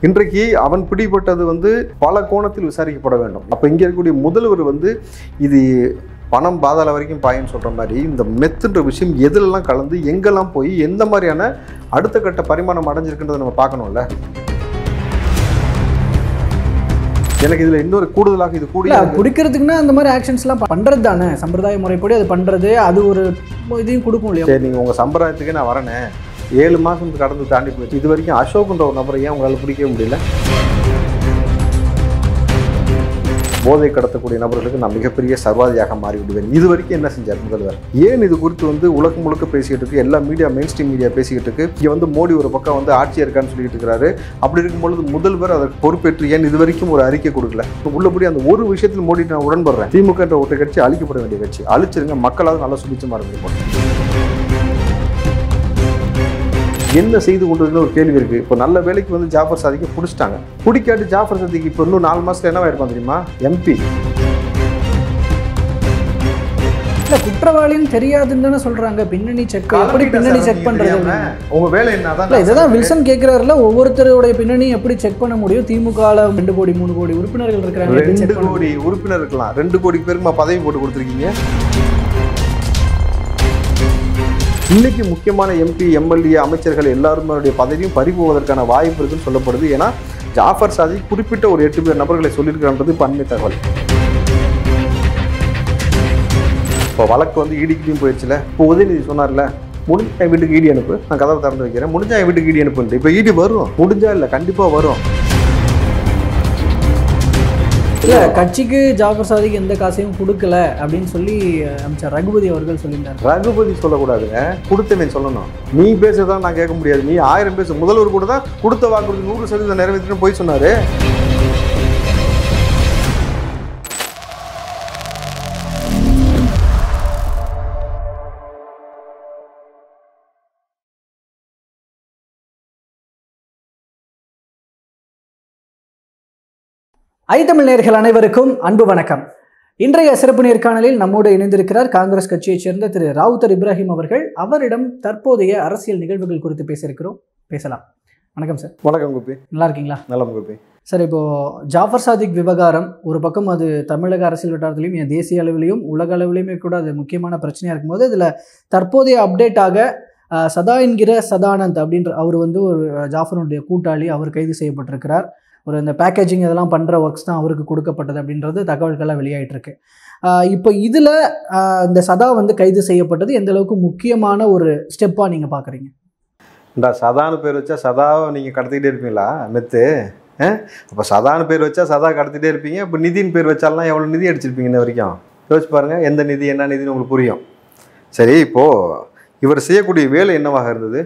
இன்றைக்கு அவன் பிடிபட்டது வந்து பல கோணத்தில் விசாரிக்கப்பட வேண்டும் அப்போ இங்கே இருக்கக்கூடிய முதல்வர் வந்து இது பணம் பாதாள வரைக்கும் பாயின்னு சொல்கிற மாதிரி இந்த மெத்துன்ற விஷயம் எதுலெல்லாம் கலந்து எங்கெல்லாம் போய் எந்த மாதிரியான அடுத்த கட்ட பரிமாணம் அடைஞ்சிருக்குன்றதை நம்ம பார்க்கணும்ல எனக்கு இதில் இன்னொரு கூடுதலாக இது இல்ல கூடிய பிடிக்கிறதுக்குன்னா அந்த மாதிரி ஆக்ஷன்ஸ்லாம் பண்றது தானே சம்பிரதாய முறைப்படி அது பண்றது அது ஒரு இதையும் கொடுக்கும் இல்லையா சரி நீங்கள் உங்கள் சம்பிரதாயத்துக்கு நான் வரேனே ஏழு மாதம் கடந்து தாண்டி போயிடுச்சு இது வரைக்கும் அசோக்ன்ற ஒரு நபரை ஏன் உங்களால் பிடிக்கவே முடியல போதை கடத்தக்கூடிய நபர்களுக்கு நான் மிகப்பெரிய சர்வாதியாக மாறி விடுவேன் இது வரைக்கும் என்ன செஞ்சார் முதல்வர் ஏன் இது குறித்து வந்து உலகம் முழுக்க பேசிக்கிட்டு இருக்கு எல்லா மீடியா மெயின் ஸ்ட்ரீம் மீடியா பேசிக்கிட்டு இருக்கு இங்கே வந்து மோடி ஒரு பக்கம் வந்து ஆட்சியாக இருக்கான்னு சொல்லிட்டு இருக்கிறாரு அப்படி இருக்கும்பொழுது முதல்வர் அதற்கு பொறுப்பேற்று ஏன் இது வரைக்கும் ஒரு அறிக்கை கொடுக்கல இப்ப உள்ளபடி அந்த ஒரு விஷயத்தில் மோடி நான் உடன்படுறேன் திமுக என்ற ஒரு கட்சி அழிக்கப்பட வேண்டிய கட்சி அழிச்சிருங்க மக்களாவது நல்லா சுபிச்சமாக இருந்துருப்போம் என்ன செய்து கொண்டு ஒரு கேள்வி இருக்கு இப்போ நல்ல வேலைக்கு வந்து ஜாஃபர் சாதிக்கு பிடிச்சிட்டாங்க பிடிக்காட்டி ஜாஃபர் சாதிக்கு இப்போ இன்னும் நாலு மாசத்துல என்ன இருப்பான் தெரியுமா எம்பி இல்ல குற்றவாளின்னு தெரியாதுன்னு தானே சொல்றாங்க பின்னணி செக் எப்படி பின்னணி செக் பண்றது அப்படின்னு. உங்க வேலை என்ன இல்ல அதான் இதுதான் வில்சன் கேட்கிறாருல ஒவ்வொருத்தருடைய பின்னணி எப்படி செக் பண்ண முடியும் திமுக ரெண்டு கோடி மூணு கோடி உறுப்பினர்கள் இருக்கிறாங்க எப்படி ரெண்டு check பண்ண கோடி உறுப்பினர் இருக்கலாம் ரெண்டு கோடி பேருக்கு பதவி போட்டு கொடுத்துருக்கீங்க இன்னைக்கு முக்கியமான எம்பி எம்எல்ஏ அமைச்சர்கள் எல்லாருமே பதவியும் பறிபோவதற்கான வாய்ப்பு இருக்குன்னு சொல்லப்படுது ஏன்னா ஜாஃபர் சாதி குறிப்பிட்ட ஒரு எட்டு பேர் நபர்களை சொல்லியிருக்கான்றது இப்போ அண்மை தகவல் இப்போ வழக்கு வந்து இடிக்கிட்டையும் போயிடுச்சுல இப்போ உதயநிதி சொன்னார்ல முடிஞ்சா என் வீட்டுக்கு ஈடி அனுப்பு நான் கதவை திறந்து வைக்கிறேன் முடிஞ்சா என் வீட்டுக்கு ஈடி அனுப்புன்ட்டு இப்போ ஈடி வரும் முடிஞ்சா இல்லை கண்டிப்பாக வரும் இல்ல கட்சிக்கு ஜாஃபர் சாதிக்கு எந்த காசையும் கொடுக்கல அப்படின்னு சொல்லி அமைச்சர் ரகுபதி அவர்கள் சொல்லியிருந்தார் ரகுபதி சொல்லக்கூடாதுங்க கொடுத்தவன் சொல்லணும் நீ பேசுறதான் நான் கேட்க முடியாது நீ ஆயிரம் பேசு முதல்வர் கூட தான் கொடுத்த வாக்குறுதி நூறு சதவீதம் நிறைவேற்றினு போய் சொன்னாரு ஐத்தமிழ் நேர்கள் அனைவருக்கும் அன்பு வணக்கம் இன்றைய சிறப்பு நேர்காணலில் நம்மோடு இணைந்திருக்கிறார் காங்கிரஸ் கட்சியைச் சேர்ந்த திரு ராவுத்தர் இப்ராஹிம் அவர்கள் அவரிடம் தற்போதைய அரசியல் நிகழ்வுகள் குறித்து பேசியிருக்கிறோம் பேசலாம் வணக்கம் சார் வணக்கம் குப்பி நல்லா இருக்கீங்களா நலம் குப்பி சார் இப்போ ஜாஃபர் சாதிக் விவகாரம் ஒரு பக்கம் அது தமிழக அரசியல் வட்டாரத்திலையும் ஏன் தேசிய அளவிலையும் உலக அளவிலையுமே கூட அது முக்கியமான பிரச்சனையாக இருக்கும்போது இதில் தற்போதைய அப்டேட்டாக அஹ், சதா என்கிற சதானந்த் அப்படின்ற அவர் வந்து ஒரு அஹ், ஜாஃபருடைய கூட்டாளி அவர் கைது செய்யப்பட்டிருக்கிறார் ஒரு இந்த பேக்கேஜிங் இதெல்லாம் பண்ணுற ஒர்க்ஸ் தான் அவருக்கு கொடுக்கப்பட்டது அப்படின்றது தகவல்கள்லாம் வெளியாயிட்டு இருக்கு அஹ், இப்போ இதில் இந்த சதா வந்து கைது செய்யப்பட்டது எந்த அளவுக்கு முக்கியமான ஒரு ஸ்டெப்பாக நீங்கள் பார்க்குறீங்க இந்த சதான்னு பேர் வச்சா சதாவை நீங்கள் கடத்திக்கிட்டே இருப்பீங்களா மெத்து அப்போ சதான்னு பேர் வச்சா சதா கடத்திட்டே இருப்பீங்க இப்போ நிதின்னு பேர் வச்சாலாம் எவ்வளோ நிதி அடிச்சிருப்பீங்க இன்ன வரைக்கும் யோசிச்சு பாருங்க எந்த நிதி என்ன நிதின்னு உங்களுக்கு புரியும் சரி இப்போது இவர் செய்யக்கூடிய வேலை என்னவாக இருந்தது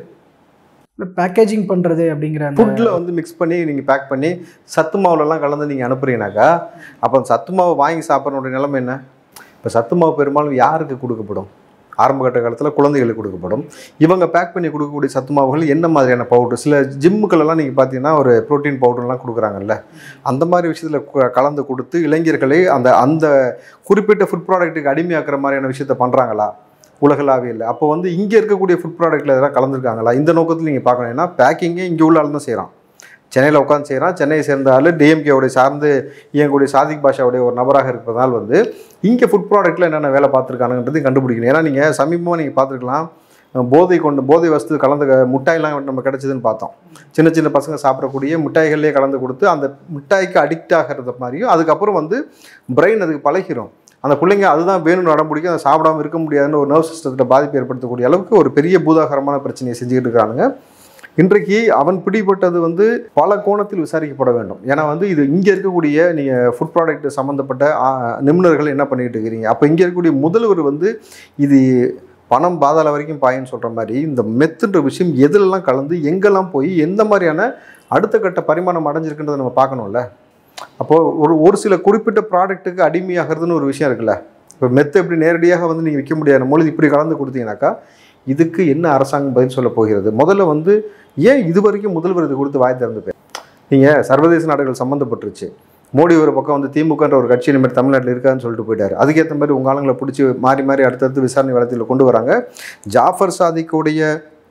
பேக்கேஜிங் பண்ணுறது அப்படிங்கிற அந்த ஃபுட்டில் வந்து மிக்ஸ் பண்ணி நீங்கள் பேக் பண்ணி சத்து மாவுலலாம் கலந்து நீங்கள் அனுப்புறீங்கனாக்கா அப்போ அந்த சத்து மாவு வாங்கி சாப்பிட்றனுடைய நிலைமை என்ன இப்போ சத்து மாவு பெரும்பாலும் யாருக்கு கொடுக்கப்படும் ஆரம்ப கட்ட காலத்தில் குழந்தைகளுக்கு கொடுக்கப்படும் இவங்க பேக் பண்ணி கொடுக்கக்கூடிய சத்து மாவுகள் என்ன மாதிரியான பவுடர் சில ஜிம்முக்களெல்லாம் நீங்கள் பார்த்தீங்கன்னா ஒரு ப்ரோட்டீன் பவுடர்லாம் கொடுக்குறாங்கல்ல அந்த மாதிரி விஷயத்தில் கலந்து கொடுத்து இளைஞர்களை அந்த அந்த குறிப்பிட்ட ஃபுட் ப்ராடக்ட்டுக்கு அடிமையாக்குற மாதிரியான விஷயத்த பண்ணுறாங்களா உலகளாவியில் அப்போ வந்து இங்கே இருக்கக்கூடிய ஃபுட் ப்ராடக்ட்டில் எதெல்லாம் கலந்துருக்காங்களா இந்த நோக்கத்தில் நீங்கள் பார்க்கணும் ஏன்னா பேக்கிங்கே இங்கே உள்ள ஆள் தான் செய்கிறான் சென்னையில் உட்காந்து செய்கிறான் சென்னையை சேர்ந்த ஆள் டிஎம்கேவுடைய சார்ந்து இயங்கக்கூடிய சாதிக் பாஷாவுடைய ஒரு நபராக இருப்பதால் வந்து இங்கே ஃபுட் ப்ராடக்ட்டில் என்னென்ன வேலை பார்த்துருக்கானுன்றதையும் கண்டுபிடிக்கணும் ஏன்னா நீங்கள் சமீபமாக நீங்கள் பார்த்துருக்கலாம் போதை கொண்டு போதை வஸ்து கலந்து மிட்டாயெல்லாம் நம்ம கிடச்சிதுன்னு பார்த்தோம் சின்ன சின்ன பசங்க சாப்பிடக்கூடிய மிட்டாய்கள்லேயே கலந்து கொடுத்து அந்த மிட்டாய்க்கு அடிக்ட் ஆகிறது மாதிரியும் அதுக்கப்புறம் வந்து பிரெயின் அதுக்கு பழகிரும் அந்த பிள்ளைங்க அதுதான் வேணும்னு அடம் பிடிக்கும் அதை சாப்பிடாம இருக்க முடியாதுன்னு ஒரு நர்வ் சிஸ்டத்தில் பாதிப்பு ஏற்படுத்தக்கூடிய அளவுக்கு ஒரு பெரிய பூதாகரமான பிரச்சனையை செஞ்சுக்கிட்டு இருக்கானுங்க இன்றைக்கு அவன் பிடிபட்டது வந்து பல கோணத்தில் விசாரிக்கப்பட வேண்டும் ஏன்னா வந்து இது இங்கே இருக்கக்கூடிய நீங்கள் ஃபுட் ப்ராடக்ட் சம்மந்தப்பட்ட ஆ, நிபுணர்கள் என்ன பண்ணிக்கிட்டு இருக்கிறீங்க அப்போ இங்கே இருக்கக்கூடிய முதல்வர் வந்து இது பணம் பாதாள வரைக்கும் பாயின்னு சொல்கிற மாதிரி இந்த மெத்துன்ற விஷயம் எதுலெல்லாம் கலந்து எங்கெல்லாம் போய் எந்த மாதிரியான அடுத்த கட்ட பரிமாணம் அடைஞ்சிருக்குன்றதை நம்ம பார்க்கணும்ல அப்போது ஒரு ஒரு சில குறிப்பிட்ட ப்ராடக்ட்டுக்கு அடிமையாகிறதுன்னு ஒரு விஷயம் இருக்குல்ல இப்போ மெத்து எப்படி நேரடியாக வந்து நீங்கள் விற்க முடியாத பொழுது இப்படி கலந்து கொடுத்தீங்கன்னாக்கா இதுக்கு என்ன அரசாங்கம் பதில் சொல்ல போகிறது முதல்ல வந்து ஏன் இது வரைக்கும் முதல்வர் இது கொடுத்து வாய் திறந்து போய் நீங்கள் சர்வதேச நாடுகள் சம்மந்தப்பட்டுருச்சு மோடி ஒரு பக்கம் வந்து திமுகன்ற ஒரு கட்சி இந்த மாதிரி தமிழ்நாட்டில் இருக்காதுன்னு சொல்லிட்டு போயிட்டாரு அதுக்கேற்ற மாதிரி உங்கள் ஆளுங்களை பிடிச்சி மாறி மாறி அடுத்தடுத்து விசாரணை வளத்தில் கொண்டு வராங்க ஜாஃபர் சாதிக்குடைய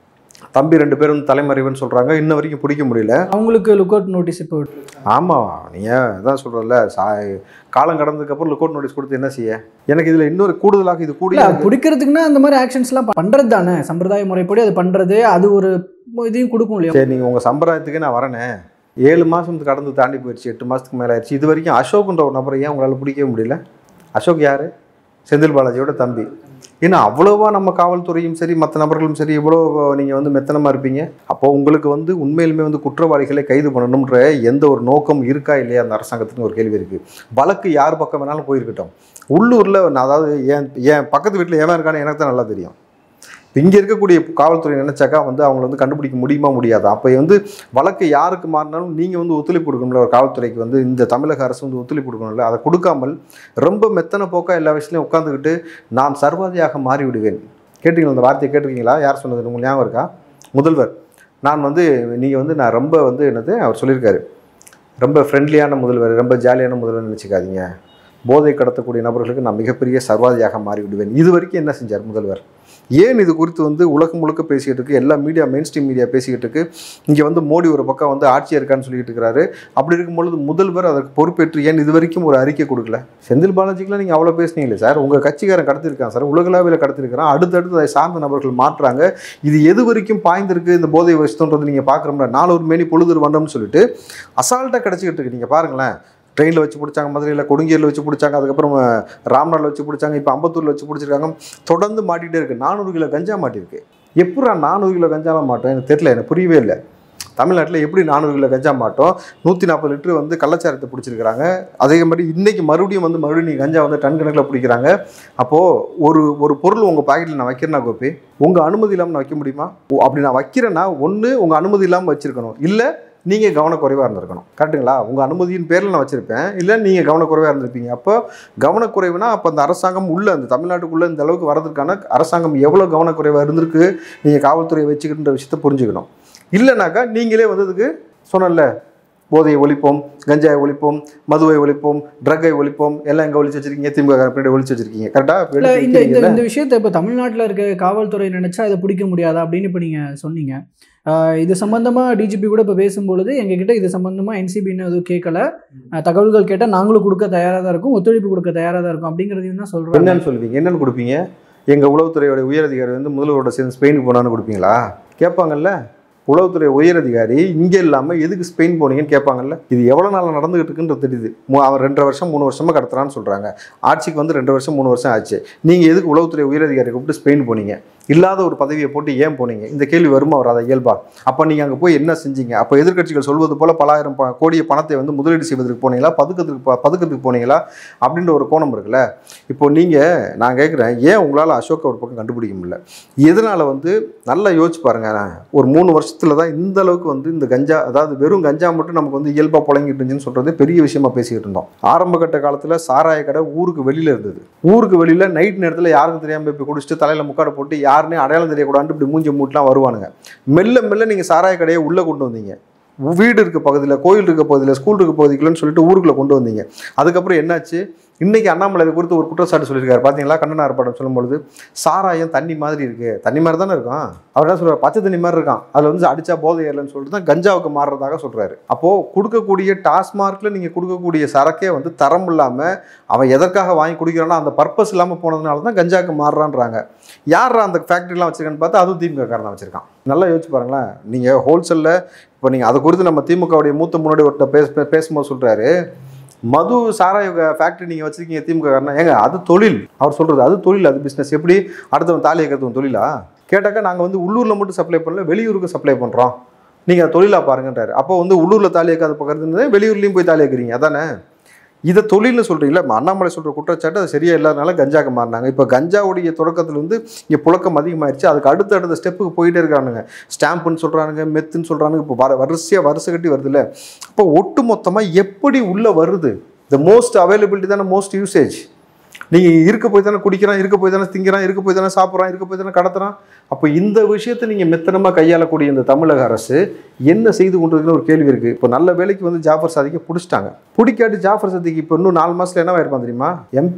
தம்பி ரெண்டு பேரும் வந்து தலைமறைவுன்னு சொல்கிறாங்க இன்ன வரைக்கும் பிடிக்க முடியல அவங்களுக்கு லுக் அவுட் நோட்டீஸ் இப்போ ஆமாம் நீங்கள் அதான் சொல்கிறல சா காலம் கடந்ததுக்கப்புறம் லுக் அவுட் நோட்டீஸ் கொடுத்து என்ன செய்ய எனக்கு இதில் இன்னொரு கூடுதலாக இது இல்ல கூடிய பிடிக்கிறதுக்குன்னா அந்த மாதிரி ஆக்ஷன்ஸ்லாம் பண்றது தானே சம்பிரதாய முறைப்படி அது பண்றது அது ஒரு இதையும் கொடுக்கும் இல்லையா சரி நீங்கள் உங்கள் சம்பிரதாயத்துக்கு நான் வரேனே ஏழு மாதம் கடந்து தாண்டி போயிடுச்சு எட்டு மாதத்துக்கு மேலே ஆயிடுச்சு இது வரைக்கும் அசோக்ன்ற ஒரு நபரை ஏன் உங்களால் பிடிக்கவே முடியல அசோக் யார் செந்தில் பாலாஜியோட தம்பி ஏன்னா அவ்வளோவா நம்ம காவல்துறையும் சரி மற்ற நபர்களும் சரி இவ்வளோ நீங்கள் வந்து மெத்தனமாக இருப்பீங்க அப்போ உங்களுக்கு வந்து உண்மையிலுமே வந்து குற்றவாளிகளை கைது பண்ணணுன்ற எந்த ஒரு நோக்கம் இருக்கா இல்லையா அந்த அரசாங்கத்துக்கு ஒரு கேள்வி இருக்குது வழக்கு யார் பக்கம் வேணாலும் போயிருக்கட்டும் உள்ளூரில் நான் அதாவது என் என் பக்கத்து வீட்டில் ஏன் இருக்கான்னு எனக்கு தான் நல்லா தெரியும் இங்கே இருக்கக்கூடிய காவல்துறை நினைச்சாக்கா வந்து அவங்கள வந்து கண்டுபிடிக்க முடியுமா முடியாதா அப்போ வந்து வழக்கு யாருக்கு மாறினாலும் நீங்கள் வந்து ஒத்துழைப்பு கொடுக்கணும்ல ஒரு காவல்துறைக்கு வந்து இந்த தமிழக அரசு வந்து ஒத்துழைப்பு கொடுக்கணும்ல அதை கொடுக்காமல் ரொம்ப மெத்தன போக்கா எல்லா விஷயத்துலையும் உட்காந்துக்கிட்டு நான் சர்வாதியாக மாறி விடுவேன் கேட்டீங்களா அந்த வார்த்தையை கேட்டிருக்கீங்களா யார் சொன்னது உங்களுக்கு ஞாபகம் இருக்கா முதல்வர் நான் வந்து நீங்கள் வந்து நான் ரொம்ப வந்து என்னது அவர் சொல்லியிருக்காரு ரொம்ப ஃப்ரெண்ட்லியான முதல்வர் ரொம்ப ஜாலியான முதல்வர் நினச்சிக்காதீங்க போதை கடத்தக்கூடிய நபர்களுக்கு நான் மிகப்பெரிய சர்வாதியாக மாறி விடுவேன் இது வரைக்கும் என்ன செஞ்சார் முதல்வர் ஏன் இது குறித்து வந்து உலகம் முழுக்க பேசிக்கிட்டு இருக்கு எல்லா மீடியா மெயின் ஸ்ட்ரீம் மீடியா பேசிக்கிட்டு இருக்கு இங்கே வந்து மோடி ஒரு பக்கம் வந்து ஆட்சியாக இருக்கான்னு சொல்லிட்டு இருக்கிறாரு அப்படி இருக்கும்பொழுது முதல்வர் அதற்கு பொறுப்பேற்று ஏன் இது வரைக்கும் ஒரு அறிக்கை கொடுக்கல செந்தில் பாலாஜிக்கெலாம் நீங்கள் அவ்வளோ பேசுனீங்களே சார் உங்கள் கட்சிக்காரன் கடத்திருக்கான் சார் உலகளாவில் கடத்திருக்கிறான் அடுத்தடுத்து அதை சார்ந்த நபர்கள் மாற்றுறாங்க இது எது வரைக்கும் பாய்ந்திருக்கு இந்த போதை வசத்தன்றது நீங்கள் பார்க்குறோம்ல நாலு ஒரு மேனி பொழுது வந்தோம்னு சொல்லிட்டு அசால்ட்டாக கிடச்சிக்கிட்டு இருக்கு நீங்கள் பாருங்களேன் ட்ரெயினில் வச்சு பிடிச்சாங்க மதுரையில் கொடுங்கேரில் வச்சு பிடிச்சாங்க அதுக்கப்புறம் ராம்நாடில் வச்சு பிடிச்சாங்க இப்போ அம்பத்தூரில் வச்சு பிடிச்சிருக்காங்க தொடர்ந்து மாட்டிகிட்டே இருக்குது நானூறு கிலோ கஞ்சா மாட்டியிருக்கு எப்படா நானூறு கிலோ கஞ்சாலாம் மாட்டோம் எனக்கு தெரியல எனக்கு புரியவே இல்லை தமிழ்நாட்டில் எப்படி நானூறு கிலோ கஞ்சா மாட்டோம் நூற்றி நாற்பது லிட்டர் வந்து கள்ளச்சாரத்தை பிடிச்சிருக்கிறாங்க அதே மாதிரி இன்றைக்கி மறுபடியும் வந்து மறுபடியும் நீங்கள் கஞ்சா வந்து டன் கணக்கில் பிடிக்கிறாங்க அப்போது ஒரு ஒரு பொருள் உங்கள் பாக்கெட்டில் நான் வைக்கிறேன்னா கோப்பி உங்கள் அனுமதி இல்லாமல் நான் வைக்க முடியுமா ஓ, அப்படி நான் வைக்கிறேன்னா ஒன்று உங்கள் அனுமதி இல்லாமல் வச்சுருக்கணும் இல்லை நீங்கள் கவனக்குறைவாக இருந்திருக்கணும் கரெக்ட்டுங்களா உங்கள் அனுமதியின் பேரில் நான் வச்சுருப்பேன் இல்லை நீங்கள் கவனக்குறைவாக இருந்திருப்பீங்க அப்போ கவனக்குறைவுனா அப்போ அந்த அரசாங்கம் உள்ள அந்த தமிழ்நாட்டுக்குள்ளே இந்த அளவுக்கு வரதுக்கான அரசாங்கம் எவ்வளோ கவனக்குறைவாக இருந்திருக்கு நீங்கள் காவல்துறையை வச்சுக்கின்ற விஷயத்தை புரிஞ்சுக்கணும் இல்லைனாக்கா நீங்களே வந்து அதுக்கு சொன்னல போதையை ஒழிப்போம் கஞ்சாயை ஒழிப்போம் மதுவை ஒழிப்போம் ட்ரக்கை ஒழிப்போம் எல்லாம் எங்கே ஒழிச்சு வச்சிருக்கீங்க திமுக பின்னாடி ஒழிச்சு வச்சிருக்கீங்க இல்ல கரெக்டாக இந்த இந்த இந்த விஷயத்தை இப்போ தமிழ்நாட்டில் இருக்க காவல்துறை நினைச்சா இதை பிடிக்க முடியாதா அப்படின்னு இப்போ நீங்கள் சொன்னீங்க ஆஹ் இது சம்பந்தமா டிஜிபி கூட இப்போ பேசும்பொழுது எங்ககிட்ட இது சம்பந்தமா என்சிபின்னு எதுவும் கேட்கல ஆஹ் தகவல்கள் கேட்டால் நாங்களும் கொடுக்க தயாராக தான் இருக்கும் ஒத்துழைப்பு கொடுக்க தயாராக தான் இருக்கும் அப்படிங்கிறதையும் தான் சொல்கிறாங்க என்னன்னு சொல்லுவீங்க என்னன்னு கொடுப்பீங்க எங்கள் உளவுத்துறையோட உயரதிகாரி வந்து முதல்வரோட சேர்ந்து ஸ்பெயினுக்கு போனான்னு கொடுப்பீங்களா கேட்பாங்கல்ல உளவுத்துறை உயரதிகாரி இங்கே இல்லாமல் எதுக்கு ஸ்பெயின் போனீங்கன்னு கேட்பாங்கல்ல இது எவ்வளோ நாள் நடந்துகிட்டு இருக்குன்றது தெரியுது மூ- அவன் ரெண்டரை வருஷம் மூணு வருஷமாக கடத்துறான்னு சொல்கிறாங்க ஆட்சிக்கு வந்து ரெண்டு வருஷம் மூணு வருஷம் ஆச்சு நீங்கள் எதுக்கு உளவுத்துறை உயரதிகாரி கூப்பிட்டு ஸ்பெயின் போனீங்க இல்லாத ஒரு பதவியை போட்டு ஏன் போனீங்க இந்த கேள்வி வருமா வராத இயல்பா அப்போ நீங்கள் அங்கே போய் என்ன செஞ்சீங்க அப்போ எதிர்க்கட்சிகள் சொல்வது போல பலாயிரம் ப- கோடிய பணத்தை வந்து முதலீடு செய்வதற்கு போனீங்களா பதுக்கத்துக்கு ப- பதுக்கத்துக்கு போனீங்களா அப்படின்ற ஒரு கோணம் இருக்குல்ல இப்போ நீங்கள் நான் கேட்குறேன் ஏன் உங்களால் அசோக் ஒரு பக்கம் கண்டுபிடிக்க முடியல எதனால் வந்து நல்லா யோசிச்சு பாருங்க ஒரு மூணு வருஷத்துல தான் இந்த அளவுக்கு வந்து இந்த கஞ்சா அதாவது வெறும் கஞ்சா மட்டும் நமக்கு வந்து இயல்பாக புழங்கிட்டு இருந்துச்சுன்னு சொல்கிறது பெரிய விஷயமா பேசிக்கிட்டு இருந்தோம் ஆரம்ப கட்ட காலத்தில் சாராய கடை ஊருக்கு வெளியில் இருந்தது ஊருக்கு வெளியில் நைட் நேரத்தில் யாருக்கும் தெரியாமல் போய் குடிச்சிட்டு தலையில் முக்காடை போட்டு யாருன்னே அடையாளம் தெரியக்கூடாதுன்னு இப்படி மூஞ்சி மூட்டலாம் வருவானுங்க மெல்ல மெல்ல நீங்கள் சாராய கடையை உள்ளே கொண்டு வந்தீங்க வீடு இருக்க பகுதியில் கோயில் இருக்க பகுதியில் ஸ்கூல் இருக்க பகுதிக்குள்ளன்னு சொல்லிட்டு ஊருக்குள்ளே கொண்டு வந்தீங்க அதுக்கப்புறம் என்னாச்சு இன்னைக்கு அண்ணாமலை இது குறித்து ஒரு குற்றச்சாட்டு சொல்லியிருக்காரு பார்த்தீங்களா கண்ணன் ஆர்ப்பாட்டம் சொல்லும்பொழுது சாராயம் தண்ணி மாதிரி இருக்கு தண்ணி மாதிரி தானே இருக்கும் அவர் என்ன சொல்றாரு பச்சை தண்ணி மாதிரி இருக்கான் அதில் வந்து அடிச்சா போதை ஏறலன்னு சொல்லிட்டு தான் கஞ்சாவுக்கு மாறுறதாக சொல்றாரு அப்போ கொடுக்கக்கூடிய டாஸ்மார்க்ல நீங்க கொடுக்கக்கூடிய சரக்கே வந்து தரம் இல்லாம அவன் எதற்காக வாங்கி குடிக்கிறானோ அந்த பர்பஸ் இல்லாமல் போனதுனால தான் கஞ்சாவுக்கு மாறுறான்றாங்க யாரா அந்த ஃபேக்ட்ரிலாம் வச்சிருக்கான்னு பார்த்தா அதுவும் திமுக காரன் தான் வச்சிருக்கான் நல்லா யோசிச்சு பாருங்களேன் நீங்கள் ஹோல்சேலில் இப்போ நீங்கள் அதை குறித்து நம்ம திமுகவுடைய மூத்த முன்னாடி ஒருத்தர் பேச பேசும்போது சொல்கிறாரு மது சாராய ஃபேக்ட்ரி நீங்கள் வச்சிருக்கீங்க திமுக காரனா ஏங்க அது தொழில் அவர் சொல்கிறது அது தொழில் அது பிஸ்னஸ் எப்படி அடுத்தவன் தாலி ஏற்கிறதுவன் தொழிலா கேட்டாக்கா நாங்கள் வந்து உள்ளூரில் மட்டும் சப்ளை பண்ணல வெளியூருக்கு சப்ளை பண்ணுறோம் நீங்கள் அதை தொழிலாக பாருங்கன்றாரு அப்போ வந்து உள்ளூரில் தாலி ஏற்காத பக்கத்து வெளியூர்லேயும் போய் தாலி ஏற்கிறீங்க அதானே இதை தொழில்னு சொல்கிறீங்களா அண்ணாமலை சொல்கிற குற்றச்சாட்டு அது சரியா இல்லாதனால கஞ்சாக்கு மாறினாங்க இப்போ கஞ்சாவுடைய தொடக்கத்தில் வந்து இங்கே புழக்கம் அதிகமாயிருச்சு அதுக்கு அடுத்த அடுத்த ஸ்டெப்புக்கு போயிட்டே இருக்கானுங்க ஸ்டாம்புன்னு சொல்கிறானுங்க மெத்துன்னு சொல்கிறானுங்க இப்போ வர வரிசையாக வரிசை கட்டி வருதுல்ல அப்போ ஒட்டு மொத்தமாக எப்படி உள்ளே வருது த மோஸ்ட் அவைலபிலிட்டி தானே மோஸ்ட் யூசேஜ் நீங்கள் இருக்க போய் தானே குடிக்கிறான் இருக்க போய் தானே திங்கிறான் இருக்க போய் தானே சாப்பிட்றான் இருக்க போய் தானே கடத்துறான் அப்போ இந்த விஷயத்தை நீங்கள் மெத்தனமாக கையாளக்கூடிய இந்த தமிழக அரசு என்ன செய்து கொண்டிருக்குன்னு ஒரு கேள்வி இருக்குது இப்போ நல்ல வேலைக்கு வந்து ஜாஃபர் சாதிக்கு பிடிச்சிட்டாங்க பிடிக்காட்டி ஜாஃபர் சாதிக்கு இப்போ இன்னும் நாலு மாதத்தில் என்ன இருப்பான் தெரியுமா எம்பி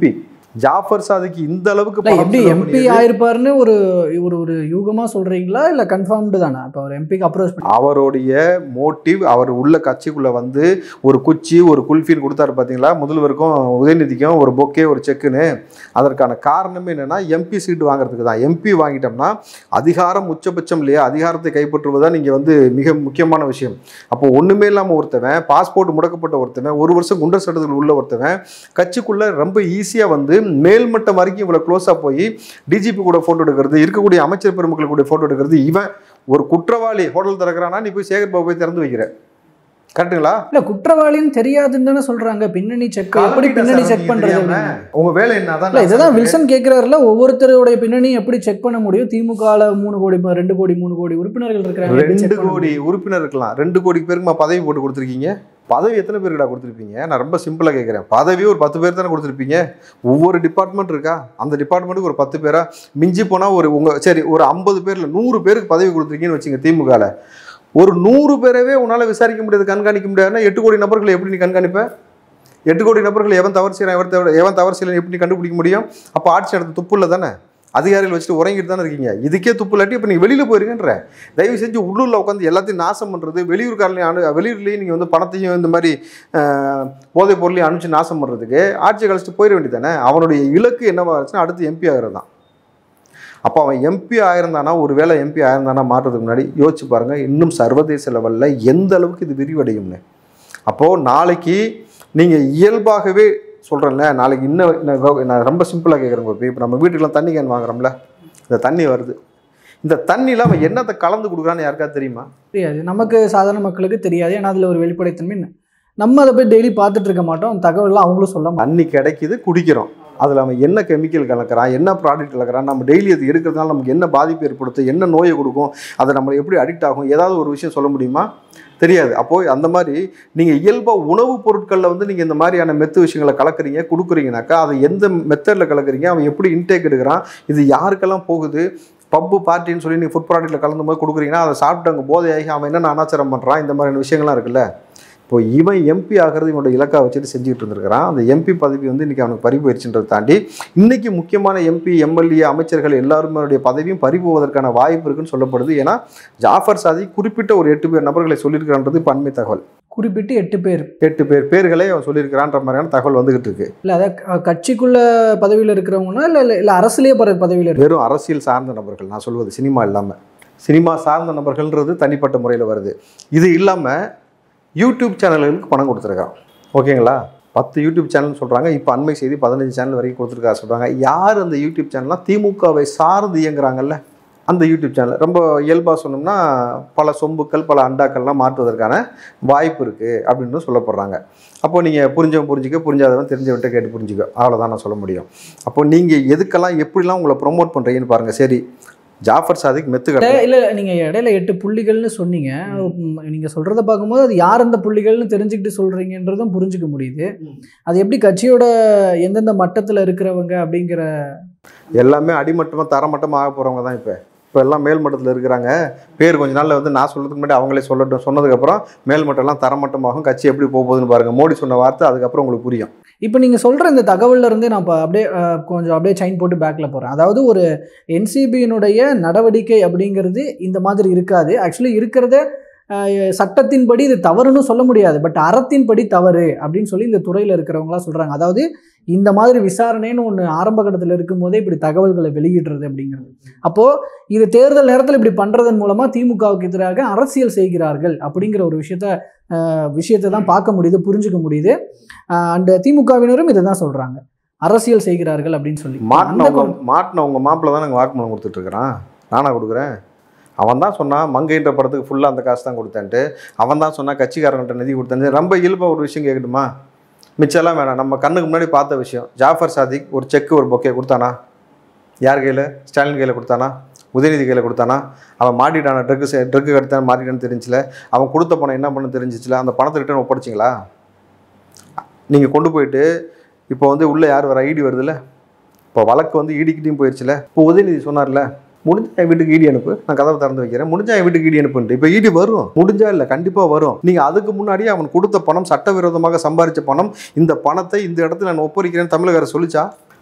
ஜாஃபர் சாதிக்கு இந்த அளவுக்கு இல்ல பணம் எப்படி செலவு எம்பி பண்ணியது, ஆயிருப்பாருன்னு ஒரு ஒரு ஒரு யூகமா சொல்றீங்களா இல்ல கன்ஃபார்ம்டு தானே இப்போ அவர் எம்பிக்கு அப்ரோச் பண்ணி அவருடைய மோட்டிவ் அவர் உள்ள கட்சிக்குள்ள வந்து ஒரு குச்சி ஒரு குல்ஃபின்னு கொடுத்தாரு பார்த்தீங்களா முதல்வருக்கும் உதயநிதிக்கும் ஒரு பொக்கே ஒரு செக்குன்னு அதற்கான காரணமே என்னன்னா எம்பி சீட்டு வாங்குறதுக்கு தான் எம்பி வாங்கிட்டோம்னா அதிகாரம் உச்சபட்சம் இல்லையா அதிகாரத்தை கைப்பற்றுவதுதான் நீங்க வந்து மிக முக்கியமான விஷயம் அப்போ ஒண்ணுமே இல்லாம ஒருத்தவன் பாஸ்போர்ட் முடக்கப்பட்ட ஒருத்தவன் ஒரு வருஷம் குண்டர் சட்டத்தில் உள்ள ஒருத்தவன் கட்சிக்குள்ள ரொம்ப ஈஸியா வந்து மேல்மட்டம் வரைக்கும் இவ்வளவு க்ளோஸா போய் டிஜிபி கூட போட்டோ எடுக்கிறது இருக்கக்கூடிய அமைச்சர் பெருமக்கள் கூட போட்டோ எடுக்கிறது இவன் ஒரு குற்றவாளி ஹோட்டல் திறக்கிறானா நீ போய் சேகர் பாபு போய் திறந்து வைக்கிற கரெக்டுங்களா இல்ல குற்றவாளின்னு தெரியாதுன்னு தானே சொல்றாங்க பின்னணி செக் எப்படி பின்னணி செக் பண்றது தெரியாம, அப்படின்னு. உங்க வேலை என்னதான் இல்ல இதுதான் வில்சன் கேட்கிறாருல ஒவ்வொருத்தருடைய பின்னணி எப்படி செக் பண்ண முடியும் திமுகல மூணு கோடி ரெண்டு கோடி மூணு கோடி உறுப்பினர்கள் இருக்கிறாங்க எப்படி check ரெண்டு பண்ண கோடி உறுப்பினர் இருக்கலாம் ரெண்டு கோடி பேருக்குமா பதவி போட்டு கொடுத்துருக்கீங்க பதவி எத்தனை பேருக்குடா கொடுத்துருப்பீங்க நான் ரொம்ப சிம்பிளாக கேட்குறேன் பதவி ஒரு பத்து பேர் தானே கொடுத்துருப்பீங்க ஒவ்வொரு டிபார்ட்மெண்ட் இருக்கா அந்த டிபார்ட்மெண்ட்டுக்கு ஒரு பத்து பேரா மிஞ்சி போனால் ஒரு உங்க சரி ஒரு ஐம்பது பேரில் நூறு பேருக்கு பதவி கொடுத்துருக்கீங்கன்னு வச்சுங்க திமுகவில் ஒரு நூறு பேரவே உன்னால் விசாரிக்க முடியாது கண்காணிக்க முடியாதுன்னா எட்டு கோடி நபர்களை எப்படி நீ கண்காணிப்ப எட்டு கோடி நபர்கள் எவன் தவறு செய்யறான் எவன் தவறு எவன் தவறு செய்யலாம் எப்படி நீ கண்டுபிடிக்க முடியும் அப்போ ஆட்சி நடத்த துப்பு இல்லை தானே அதிகாரிகள் வச்சுட்டு உறங்கிட்டு தானே இருக்கீங்க இதுக்கே துப்பு இல்லாட்டி இப்போ நீங்கள் வெளியில் போயிருங்கன்ற தயவு செஞ்சு உள்ளூரில் உட்காந்து எல்லாத்தையும் நாசம் பண்ணுறது வெளியூர்காரலையும் அனு வெளியூர்லேயும் நீங்கள் வந்து பணத்தையும் இந்த மாதிரி ஆஹ், போதைப் பொருளையும் அனுப்பிச்சு நாசம் பண்ணுறதுக்கு ஆட்சி கழிச்சிட்டு போயிட வேண்டியதானே அவனுடைய இலக்கு என்னவா இருந்துச்சுன்னா அடுத்து எம்பி ஆகிறது தான் அப்போ அவன் எம்பி ஆயிருந்தானா ஒரு வேளை எம்பி ஆயிருந்தானா மாற்றதுக்கு முன்னாடி யோசிச்சு பாருங்கள் இன்னும் சர்வதேச லெவலில் எந்த அளவுக்கு இது விரிவடையும்னு அப்போது நாளைக்கு நீங்கள் இயல்பாகவே சொல்கிறேன்ல நாளைக்கு இன்னும் இன்னும் நான் ரொம்ப சிம்பிளாக கேட்குறேன் இப்போ நம்ம வீட்டுக்கெல்லாம் தண்ணி கேன் வாங்குறோம்ல இந்த தண்ணி வருது இந்த தண்ணியில் அவன் என்னத்தை கலந்து கொடுக்குறான்னு யாருக்காவது தெரியுமா தெரியாது நமக்கு சாதாரண மக்களுக்கு தெரியாது ஏன்னா அதுல ஒரு வெளிப்படைத்தன்மை என்ன. நம்ம அதை போய் டெய்லி பார்த்துட்டு இருக்க மாட்டோம் அந்த தகவல்லாம் அவங்களும் சொல்ல மாட்டாங்க தண்ணி கிடைக்குது குடிக்கிறோம் அதில் அவன் என்ன கெமிக்கல் கலக்கிறான் என்ன ப்ராடக்ட் கலக்கிறான் நம்ம டெய்லி அது எடுக்கிறதுனால நமக்கு என்ன பாதிப்பு ஏற்படுத்தும் என்ன நோயை கொடுக்கும் அதை நம்ம எப்படி அடிக்ட் ஆகும் ஏதாவது ஒரு விஷயம் சொல்ல முடியுமா தெரியாது அப்போது அந்த மாதிரி நீங்கள் இயல்பாக உணவுப் பொருட்களில் வந்து நீங்கள் இந்த மாதிரியான மெத்து விஷயங்களை கலக்குறீங்க கொடுக்குறீங்கனாக்கா அதை எந்த மெத்தடில் கலக்குறீங்க அவன் எப்படி இன்டேக் எடுக்கிறான் இது யாருக்கெல்லாம் போகுது பப்பு பார்ட்டின்னு சொல்லி நீங்கள் ஃபுட் ப்ராடக்ட்டில் கலந்து போது கொடுக்குறீங்கன்னா அதை சாப்பிட்டு அங்கே போதையாகி அவன் என்னென்ன அனாச்சாரம் பண்ணுறான் இந்த மாதிரியான விஷயங்கள்லாம் இருக்குல்ல இப்போ இவன் எம்பி ஆகிறது இவனோட இலக்கா வச்சுட்டு செஞ்சுட்டு இருந்திருக்கிறான் அந்த எம்பி பதவி வந்து இன்னைக்கு அவனுக்கு பறி போயிடுச்சுன்றதை தாண்டி இன்னைக்கு முக்கியமான எம்பி எம்எல்ஏ அமைச்சர்கள் எல்லாருமே பதவியும் பறி போவதற்கான வாய்ப்பு இருக்குன்னு சொல்லப்படுது ஏன்னா ஜாஃபர் சாதி குறிப்பிட்ட ஒரு எட்டு பேர் நபர்களை சொல்லியிருக்கிறான்றது இப்போ அண்மை தகவல் குறிப்பிட்டு எட்டு பேர் எட்டு பேர் பேர்களை அவன் சொல்லியிருக்கிறான்ற மாதிரியான தகவல் வந்துகிட்டு இருக்கு இல்ல அத க- கட்சிக்குள்ள பதவியில இருக்கிறவங்கன்னா இல்ல இல்ல இல்ல அரசுலயே பர பதவியில இருக்கு வெறும் அரசியல் சார்ந்த நபர்கள் நான் சொல்வது சினிமா இல்லாமல் சினிமா சார்ந்த நபர்கள்ன்றது தனிப்பட்ட முறையில் வருது இது இல்லாமல் யூடியூப் சேனல்களுக்கு பணம் கொடுத்துருக்கான் ஓகேங்களா பத்து யூடியூப் சேனல் சொல்கிறாங்க இப்போ அண்மை செய்தி பதினஞ்சு சேனல் வரைக்கும் கொடுத்துருக்கா சொல்கிறாங்க யார் அந்த யூடியூப் சேனல்லாம் திமுகவை சார்ந்து இயங்குறாங்கல்ல அந்த யூடியூப் சேனல் ரொம்ப இயல்பாக சொன்னோம்னா பல சொம்புக்கள் பல அண்டாக்கள்லாம் மாற்றுவதற்கான வாய்ப்பு இருக்குது அப்படின்னு சொல்லப்படுறாங்க அப்போ நீங்கள் புரிஞ்சவன் புரிஞ்சுக்க புரிஞ்சாதவன் தெரிஞ்சவன்ட்ட கேட்டு புரிஞ்சுக்க அவ்வளோதான் நான் சொல்ல முடியும் அப்போ நீங்கள் எதுக்கெல்லாம் எப்படிலாம் உங்களை ப்ரொமோட் பண்ணுறீங்கன்னு பாருங்கள் சரி ஜாஃபர் சாதிக் மெத்து கடை இல்ல இல்ல, நீங்க இடையில எட்டு புள்ளிகள்னு சொன்னீங்க உம், நீங்க சொல்றத பார்க்கும்போது அது யார் அந்த புள்ளிகள்னு தெரிஞ்சுக்கிட்டு சொல்றீங்கன்றதும் புரிஞ்சுக்க முடியுது அது எப்படி கட்சியோட எந்தெந்த மட்டத்துல இருக்கிறவங்க அப்படிங்கிற எல்லாமே அடிமட்டமாக தரமட்டமாக ஆக போகிறவங்க தான் இப்போ இப்போ எல்லாம் மேல்மட்டத்தில் இருக்கிறாங்க பேர் கொஞ்ச நாள்ல வந்து நான் சொல்றதுக்கு முன்னாடி அவங்களே சொல்லட்டும் சொன்னதுக்கப்புறம் மேல்மட்டம்லாம் தரமட்டமாகும் கட்சி எப்படி போக போகுதுன்னு பாருங்கள் மோடி சொன்ன வார்த்தை அதுக்கப்புறம் உங்களுக்கு புரியும் இப்போ நீங்க சொல்ற இந்த தகவல்ல இருந்தே நான் இப்போ அப்படியே அஹ், கொஞ்சம் அப்படியே செயின் போட்டு பேக்ல போறேன் அதாவது ஒரு என்சிபியினுடைய நடவடிக்கை அப்படிங்கிறது இந்த மாதிரி இருக்காது ஆக்சுவலி இருக்கிறத அஹ், சட்டத்தின்படி இது தவறுன்னு சொல்ல முடியாது பட் அறத்தின்படி தவறு அப்படின்னு சொல்லி இந்த துறையில் இருக்கிறவங்களாம் சொல்றாங்க அதாவது இந்த மாதிரி விசாரணைன்னு ஒன்று ஆரம்ப கட்டத்தில் இருக்கும்போதே இப்படி தகவல்களை வெளியிடுறது அப்படிங்கிறது அப்போ இது தேர்தல் நேரத்தில் இப்படி பண்றதன் மூலமா திமுகவுக்கு எதிராக அரசியல் செய்கிறார்கள் அப்படிங்கிற ஒரு விஷயத்த அஹ், விஷயத்தை தான் பார்க்க முடியுது புரிஞ்சுக்க முடியுது அண்ட் திமுகவினரும் இதை தான் சொல்றாங்க அரசியல் செய்கிறார்கள் அப்படின்னு சொல்லி அந்த மாட்டினவங்க கொ- மாட்டினவங்க மாப்பிள்ள தான் நாங்கள் வாக்குமூலம் கொடுத்துட்டு இருக்கிறான் நானா கொடுக்குறேன் அவன் தான் சொன்னான் மங்கைன்ற படத்துக்கு ஃபுல்லாக அந்த காசு தான் கொடுத்தேன்ட்டு அவன் தான் சொன்னான் கட்சிக்காரங்கள்ட்ட நிதி கொடுத்தேன் ரொம்ப இயல்பாக ஒரு விஷயம் கேட்கட்டுமா மிச்சம்லாம் வேணாம் நம்ம கண்ணுக்கு முன்னாடி பார்த்த விஷயம் ஜாஃபர் சாதிக் ஒரு செக்கு ஒரு பொக்கே கொடுத்தானா யார் கையில் ஸ்டாலின் கையில் கொடுத்தானா உதயநிதி கையில் கொடுத்தானா அவன் மாட்டிட்டான ட்ரக்கு ட்ரக்கு எடுத்தான் மாட்டிட்டான்னு தெரிஞ்சில அவன் கொடுத்த பணம் என்ன பண்ண தெரிஞ்சிச்சுல அந்த பணத்தை ரிட்டர்ன் ஒப்படைச்சிங்களா நீங்கள் கொண்டு போயிட்டு இப்போ வந்து உள்ளே யார் வர ஐடி வருதுல்ல இப்போ வழக்கு வந்து ஈடிக்கிட்டையும் போயிடுச்சுல இப்போ உதயநிதி சொன்னார்ல முடிஞ்சா என் வீட்டுக்கு ஈடி அனுப்பு நான் கதவை திறந்து வைக்கிறேன் முடிஞ்சா என் வீட்டுக்கு ஈடி அனுப்புன்ட்டு இப்போ ஈடி வரும் முடிஞ்சா இல்லை கண்டிப்பாக வரும் நீங்கள் அதுக்கு முன்னாடி அவன் கொடுத்த பணம் சட்டவிரோதமாக சம்பாரித்த பணம் இந்த பணத்தை இந்த இடத்துல நான் ஒப்படைக்கிறேன்னு தமிழக அரசு சொல்லிச்சா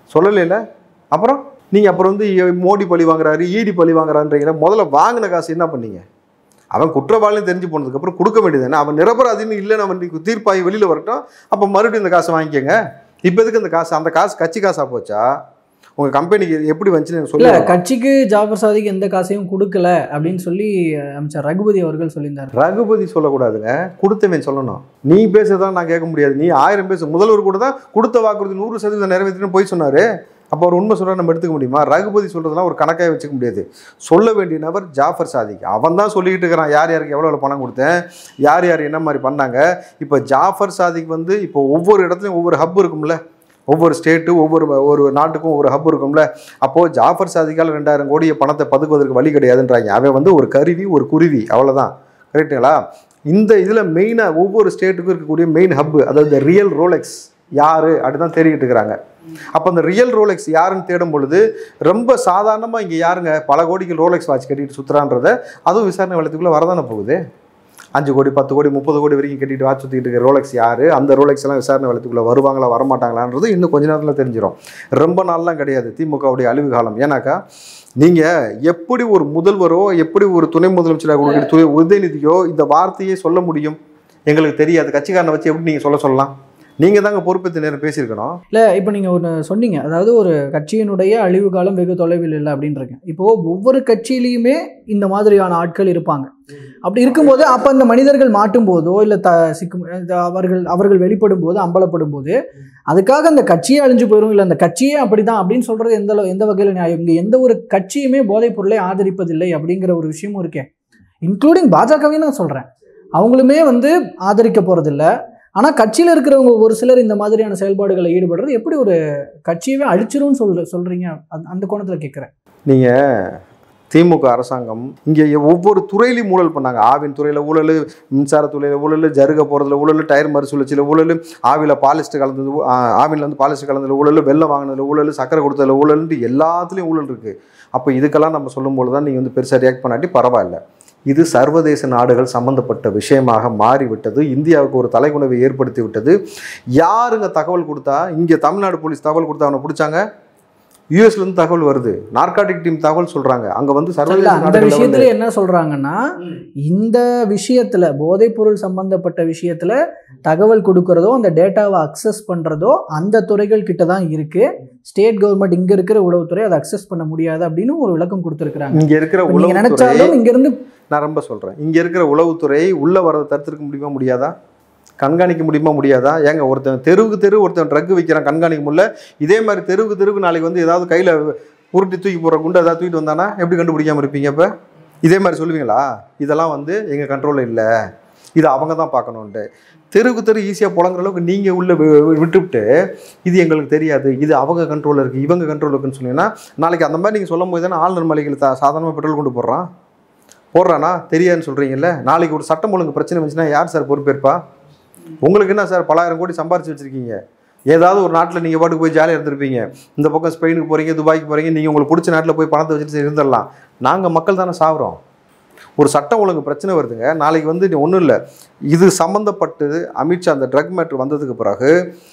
சொல்லலைல அப்புறம் நீங்கள் அப்புறம் வந்து இ- மோடி பழி வாங்குறாரு ஈடி பழி வாங்குறான்றீங்களா முதல்ல வாங்கின காசு என்ன பண்ணீங்க அவன் குற்றவாளின்னு தெரிஞ்சு போனதுக்கப்புறம் கொடுக்க வேண்டியது அவன் நிரபராதின்னு இல்லைன்னு அவன் இன்னைக்கு தீர்ப்பாகி வெளியில் வரட்டும் அப்போ மறுபடியும் இந்த காசை வாங்கிக்கோங்க இப்போ எதுக்கு இந்த காசு அந்த காசு கட்சி காசா போச்சா உங்கள் கம்பெனிக்கு எப்படி வந்துச்சுன்னு எனக்கு இல்ல சொல்லி கட்சிக்கு ஜாஃபர் சாதிக் எந்த காசையும் கொடுக்கல அப்படின்னு சொல்லி அஹ், அமைச்சர் ரகுபதி அவர்கள் சொல்லியிருந்தார் ரகுபதி சொல்லக்கூடாதுங்க கொடுத்தவன் சொல்லணும் நீ பேசுறதான் நான் கேட்க முடியாது நீ ஆயிரம் பேசு முதல்வர் கூட தான் கொடுத்த வாக்குறுதி நூறு சதவீதம் நிறைவேற்றினு போய் சொன்னாரு அப்போ ஒரு உண்மை சொல்ற நம்ம எடுத்துக்க முடியுமா ரகுபதி சொல்றதெல்லாம் ஒரு கணக்காக வச்சுக்க முடியாது சொல்ல வேண்டிய நபர் ஜாஃபர் சாதிக் அவன் தான் சொல்லிக்கிட்டு இருக்கிறான் யார் யாருக்கு எவ்வளோ எவ்வளோ பணம் கொடுத்தேன் யார் யார் என்ன மாதிரி பண்ணாங்க இப்போ ஜாஃபர் சாதிக் வந்து இப்போ ஒவ்வொரு இடத்துலையும் ஒவ்வொரு ஹப் இருக்கும்ல ஒவ்வொரு ஸ்டேட்டு ஒவ்வொரு ஒரு நாட்டுக்கும் ஒவ்வொரு ஹப் இருக்கும்ல அப்போது ஜாஃபர் சாதிக்கால் ரெண்டாயிரம் கோடியை பணத்தை பதுக்குவதற்கு வழி கிடையாதுன்றாங்க அவன் வந்து ஒரு கருவி ஒரு குருவி அவ்வளோதான் கரெக்டுங்களா இந்த இதில் மெயினாக ஒவ்வொரு ஸ்டேட்டுக்கும் இருக்கக்கூடிய மெயின் ஹப்பு அதாவது ரியல் ரோலெக்ஸ் யார் அப்படிதான் தேடிக்கிட்டு இருக்கிறாங்க அப்போ அந்த ரியல் ரோலெக்ஸ் யாருன்னு தேடும் பொழுது ரொம்ப சாதாரணமாக இங்கே யாருங்க பல கோடிக்கு ரோலெக்ஸ் வாட்ச் கட்டிட்டு சுற்றுறான்றத அதுவும் விசாரணை வளத்துக்குள்ளே வரதானே போகுது அஞ்சு கோடி பத்து கோடி முப்பது கோடி வரைக்கும் கட்டிட்டு வாட்ச் சுற்றிட்டு இருக்க ரோலெக்ஸ் யார் அந்த ரோலெக்ஸ் எல்லாம் விசாரணை வளத்துக்குள்ளே வருவாங்களா வரமாட்டாங்களான்றது இன்னும் கொஞ்ச நேரத்தில் தெரிஞ்சிடும் ரொம்ப நாள்லாம் கிடையாது திமுகவுடைய அழிவு காலம் ஏன்னாக்கா நீங்கள் எப்படி ஒரு முதல்வரோ எப்படி ஒரு துணை முதலமைச்சராக கூட துணை உதயநிதியோ இந்த வார்த்தையை சொல்ல முடியும் எங்களுக்கு தெரியாது கட்சிக்காரனை வச்சு எப்படி நீங்கள் சொல்ல சொல்லலாம் நீங்கள் தாங்க பொறுப்பேற்று நேரம் பேசியிருக்கணும் இல்ல இப்போ நீங்க ஒன்று சொன்னீங்க அதாவது ஒரு கட்சியினுடைய அழிவு காலம் வெகு தொலைவில் இல்லை அப்படின்றீங்க இப்போ ஒவ்வொரு கட்சியிலையுமே இந்த மாதிரியான ஆட்கள் இருப்பாங்க அப்படி இருக்கும்போது அப்போ அந்த மனிதர்கள் மாட்டும் போதோ இல்லை த சிக்கும் இந்த அவர்கள் அவர்கள் வெளிப்படும் போது அம்பலப்படும் போது அதுக்காக அந்த கட்சியே அழிஞ்சு போயிடும் இல்லை அந்த கட்சியே அப்படிதான் அப்படின்னு சொல்றது எந்த அளவு- எந்த வகையில் நியாயம் இங்கே எந்த ஒரு கட்சியுமே போதைப் பொருளை ஆதரிப்பதில்லை அப்படிங்கிற ஒரு விஷயமும் இருக்கே இன்க்ளூடிங் பாஜகவையும் நான் சொல்றேன் அவங்களுமே வந்து ஆதரிக்க போறதில்ல ஆனால் கட்சியில் இருக்கிறவங்க ஒரு சிலர் இந்த மாதிரியான செயல்பாடுகளை ஈடுபடுறது எப்படி ஒரு கட்சியவே அழிச்சிரும்னு சொல்ற சொல்றீங்க அந்த- அந்த கோணத்தில் கேட்குறேன் நீங்கள் திமுக அரசாங்கம் இங்கே ஒவ்வொரு துறையிலையும் ஊழல் பண்ணாங்க ஆவின் துறையில் ஊழல் மின்சாரத்துறையில் ஊழல் ஜருக போகிறதுல ஊழல் டயர் மறுசுழற்சியில் ஊழல் ஆவியில் பாலிஸ்ட் கலந்தது ஊ- ஆ, ஆவின்ல வந்து பாலிஸ்ட் கலந்ததுல ஊழல் வெள்ளம் வாங்கினதுல ஊழல் சக்கரை கொடுத்ததுல ஊழல்ன்ட்டு எல்லாத்துலேயும் ஊழல் இருக்குது அப்போ இதுக்கெல்லாம் நம்ம சொல்லும்போது தான் நீங்கள் வந்து பெருசாக ரியாக்ட் பண்ணாட்டி பரவாயில்ல இது சர்வதேச நாடுகள் சம்பந்தப்பட்ட விஷயமாக மாறிவிட்டது இந்தியாவுக்கு ஒரு தலைகுணவை ஏற்படுத்தி விட்டது யாருங்க தகவல் கொடுத்தா இங்கே தமிழ்நாடு போலீஸ் தகவல் கொடுத்தா அவனை பிடிச்சாங்க யூஎஸ்ல இருந்து தகவல் வருது நார்காட்டிக் டீம் தகவல் சொல்றாங்க அங்க வந்து இல்ல, சர்வதேச அந்த நாடுகள்ல வந்து விஷயத்துல என்ன சொல்றாங்கன்னா இந்த விஷயத்துல போதைப் பொருள் சம்பந்தப்பட்ட விஷயத்துல தகவல் கொடுக்கறதோ அந்த டேட்டாவை அக்சஸ் பண்றதோ அந்த துறைகள் கிட்ட தான் இருக்கு ஸ்டேட் கவர்மெண்ட் இங்க இருக்கிற உளவுத்துறை அதை அக்சஸ் பண்ண முடியாது அப்படின்னு ஒரு விளக்கம் கொடுத்துருக்காங்க இங்க இருக்கிற நீங்க உளவுத்துறை நினைச்சாலும் இங்க இருந்து நான் ரொம்ப சொல்றேன் இங்க இருக்கிற உளவுத்துறை உள்ள வரதை தடுத்திருக்க முடியுமா முடியாதா கண்காணிக்க முடியுமா முடியாதா ஏங்க ஒருத்தன் தெருவுக்கு தெரு ஒருத்தன் ட்ரக் விற்கிறான் கண்காணிக்க முடியல இதே மாதிரி தெருவுக்கு தெருவுக்கு நாளைக்கு வந்து ஏதாவது கையில உருட்டி தூக்கி போற குண்டு ஏதாவது தூக்கிட்டு வந்தானா எப்படி கண்டுபிடிக்காம இருப்பீங்க இப்ப இதே மாதிரி சொல்லுவீங்களா இதெல்லாம் வந்து எங்க கண்ட்ரோல்ல இல்லை இது அவங்க தான் பார்க்கணுன்ட்டு தெருவுக்கு தெரு ஈஸியாக புழங்குற அளவுக்கு நீங்கள் உள்ள வி- வி- விட்டுவிட்டு இது எங்களுக்கு தெரியாது இது அவங்க கண்ட்ரோலில் இருக்குது இவங்க கண்ட்ரோல் இருக்குன்னு சொன்னீங்கன்னா நாளைக்கு அந்த மாதிரி நீங்கள் சொல்லும் போது தானே ஆளுநர் மளிகையில் தா சாதாரணமாக பெட்ரோல் கொண்டு போடுறான் போடுறானா தெரியாதுன்னு சொல்கிறீங்கல்ல நாளைக்கு ஒரு சட்டம் ஒழுங்கு பிரச்சனை வந்துச்சுன்னா யார் சார் பொறுப்பேற்பா உங்களுக்கு என்ன சார் பலாயிரம் கோடி சம்பாரிச்சு வச்சுருக்கீங்க ஏதாவது ஒரு நாட்டில் நீங்கள் பாட்டுக்கு போய் ஜாலியாக இருந்திருப்பீங்க இந்த பக்கம் ஸ்பெயினுக்கு போகிறீங்க துபாய்க்கு போகிறீங்க நீங்கள் உங்களுக்கு பிடிச்ச நாட்டில் போய் பணத்தை வச்சுட்டு இருந்துடலாம் நாங்கள் மக்கள் தானே சாகுறோம் ஒரு சட்டம் ஒழுங்கு பிரச்சனை வருதுங்க நாளைக்கு வந்து ஒன்றும் இல்லை இது சம்மந்தப்பட்டது அமித்ஷா அந்த ட்ரக் மேட்ரு வந்ததுக்கு பிறகு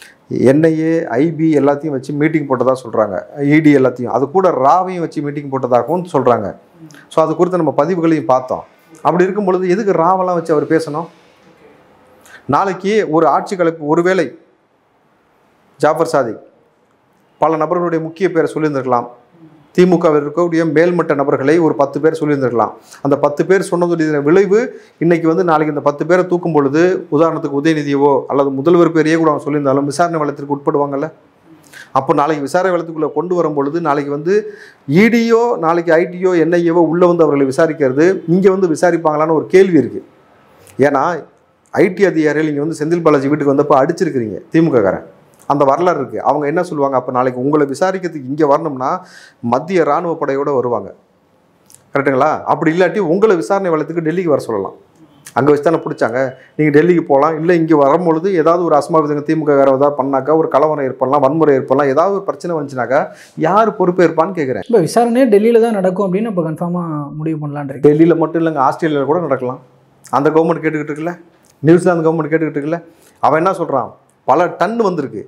என்ஐஏ ஐபி எல்லாத்தையும் வச்சு மீட்டிங் போட்டதாக சொல்கிறாங்க இடி எல்லாத்தையும் அது கூட ராவையும் வச்சு மீட்டிங் போட்டதாகவும் சொல்கிறாங்க ஸோ அது குறித்து நம்ம பதிவுகளையும் பார்த்தோம் அப்படி இருக்கும் பொழுது எதுக்கு ராவெல்லாம் வச்சு அவர் பேசணும் நாளைக்கு ஒரு ஆட்சி கலைப்பு ஒருவேளை ஜாஃபர் சாதிக் பல நபர்களுடைய முக்கிய பேரை சொல்லியிருந்திருக்கலாம் திமுகவில் இருக்கக்கூடிய மேல்மட்ட நபர்களை ஒரு பத்து பேர் சொல்லியிருந்திருக்கலாம் அந்த பத்து பேர் சொன்னதுடைய விளைவு இன்னைக்கு வந்து நாளைக்கு இந்த பத்து பேரை தூக்கும் பொழுது உதாரணத்துக்கு உதயநிதியவோ அல்லது முதல்வர் பேரையே கூட அவன் சொல்லியிருந்தாலும் விசாரணை வளத்திற்கு உட்படுவாங்கல்ல அப்போ நாளைக்கு விசாரணை வளத்துக்குள்ளே கொண்டு வரும் பொழுது நாளைக்கு வந்து இடியோ நாளைக்கு ஐடியோ என்ஐஏவோ உள்ளே வந்து அவர்களை விசாரிக்கிறது இங்கே வந்து விசாரிப்பாங்களான்னு ஒரு கேள்வி இருக்குது ஏன்னா ஐடி அதிகாரிகள் இங்கே வந்து செந்தில் பாலாஜி வீட்டுக்கு வந்தப்போ அடிச்சிருக்கிறீங்க திமுககாரன் அந்த வரலாறு இருக்குது அவங்க என்ன சொல்லுவாங்க அப்போ நாளைக்கு உங்களை விசாரிக்கிறதுக்கு இங்கே வரணும்னா மத்திய இராணுவ படையோட வருவாங்க கரெக்டுங்களா அப்படி இல்லாட்டி உங்களை விசாரணை வளத்துக்கு டெல்லிக்கு வர சொல்லலாம் அங்கே வச்சு தானே பிடிச்சாங்க நீங்கள் டெல்லிக்கு போகலாம் இல்லை இங்கே வரும்பொழுது ஏதாவது ஒரு அசம்பாவிதங்க திமுக வேறு ஏதாவது பண்ணாக்கா ஒரு கலவரம் ஏற்படலாம் வன்முறை ஏற்படலாம் ஏதாவது ஒரு பிரச்சனை வந்துச்சுனாக்கா யார் பொறுப்பேற்பான்னு கேட்குறேன் இப்போ விசாரணையே டெல்லியில தான் நடக்கும் அப்படின்னு இப்போ கன்ஃபார்மாக முடிவு பண்ணலான்னு இருக்கு டெல்லியில் மட்டும் இல்லைங்க ஆஸ்திரேலியாவில் கூட நடக்கலாம் அந்த கவர்மெண்ட் கேட்டுக்கிட்டு இருக்குல்ல நியூசிலாந்து கவர்மெண்ட் கேட்டுக்கிட்டு இருக்குல்ல அவன் என்ன சொல்கிறான் பல டன் வந்திருக்கு